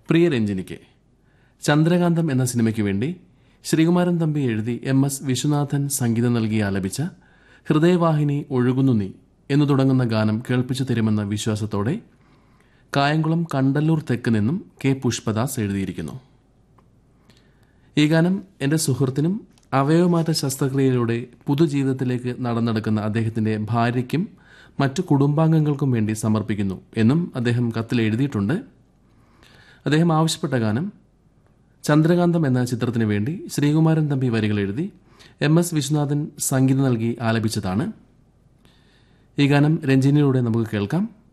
പ്രിയ രഞ്ജിനിക്ക് ചന്ദ്രകാന്തം എന്ന സിനിമയ്ക്ക് വേണ്ടി ശ്രീകുമാരൻ തമ്പി എഴുതി എം എസ് വിശ്വനാഥൻ സംഗീതം നൽകി ആലപിച്ച ഹൃദയവാഹിനി ഒഴുകുന്നു നീ എന്നു തുടങ്ങുന്ന ഗാനം കേൾപ്പിച്ചു തരുമെന്ന വിശ്വാസത്തോടെ കായംകുളം കണ്ടല്ലൂർ തെക്ക് നിന്നും കെ പുഷ്പദാസ് എഴുതിയിരിക്കുന്നു ഈ ഗാനം എൻ്റെ സുഹൃത്തിനും അവയവമാറ്റ ശസ്ത്രക്രിയയിലൂടെ പുതുജീവിതത്തിലേക്ക് നടന്നെടുക്കുന്ന അദ്ദേഹത്തിന്റെ ഭാര്യയ്ക്കും മറ്റു കുടുംബാംഗങ്ങൾക്കും വേണ്ടി സമർപ്പിക്കുന്നു എന്നും അദ്ദേഹം കത്തിൽ എഴുതിയിട്ടുണ്ട് അദ്ദേഹം ആവശ്യപ്പെട്ട ഗാനം ചന്ദ്രകാന്തം എന്ന ചിത്രത്തിന് വേണ്ടി ശ്രീകുമാരൻ തമ്പി വരികൾ എഴുതി എം എസ് വിശ്വനാഥൻ സംഗീതം നൽകി ആലപിച്ചതാണ് ഈ ഗാനം രഞ്ജിനിയിലൂടെ നമുക്ക് കേൾക്കാം